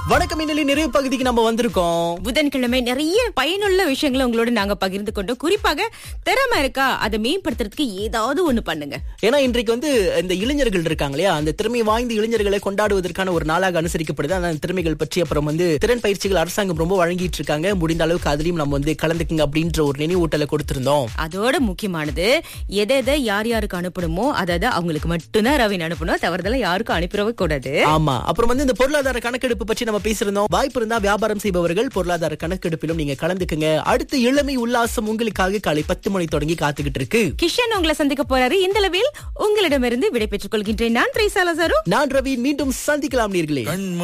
வணக்கம் இன்னலி நிறைவு பகுதிக்கு நம்ம வந்திருக்கோம் புதன்கிழமை நிறைய பயனுள்ள விஷயங்களை உங்களோட நாங்க பகிர்ந்து கொண்டோம் குறிப்பாக திறமை இருக்கா அதை மேம்படுத்துறதுக்கு ஏதாவது ஒண்ணு பண்ணுங்க ஏன்னா இன்றைக்கு வந்து இந்த இளைஞர்கள் இருக்காங்க இல்லையா அந்த திறமை வாய்ந்த இளைஞர்களை கொண்டாடுவதற்கான ஒரு நாளாக அனுசரிக்கப்படுது அந்த திறமைகள் பற்றி அப்புறம் வந்து திறன் பயிற்சிகள் அரசாங்கம் ரொம்ப வழங்கிட்டு இருக்காங்க முடிந்த அளவுக்கு அதுலயும் நம்ம வந்து கலந்துக்குங்க அப்படின்ற ஒரு நினைவூட்டலை கொடுத்திருந்தோம் அதோட முக்கியமானது எதை எதை யார் யாருக்கு அனுப்பணுமோ அதை அதை அவங்களுக்கு மட்டும்தான் ரவின் அனுப்பணும் தவறுதலா யாருக்கும் அனுப்பிடவே கூடாது ஆமா அப்புறம் வந்து இந்த பொருளாதார கணக்கெடுப்பு பற்றி நம்ம பேசியிருந்தோம் வாய்ப்பு இருந்தா வியாபாரம் செய்பவர்கள் பொருளாதார கணக்கெடுப்பிலும் நீங்க கலந்துக்குங்க அடுத்து இளமை உல்லாசம் உங்களுக்காக காலை பத்து மணி தொடங்கி காத்துக்கிட்டு இருக்கு கிஷன் உங்களை சந்திக்க போறாரு இந்த அளவில் உங்களிடமிருந்து விடை பெற்றுக் கொள்கின்றேன் நான் திரைசாலசாரு நான் ரவி மீண்டும் சந்திக்கலாம் நீர்களே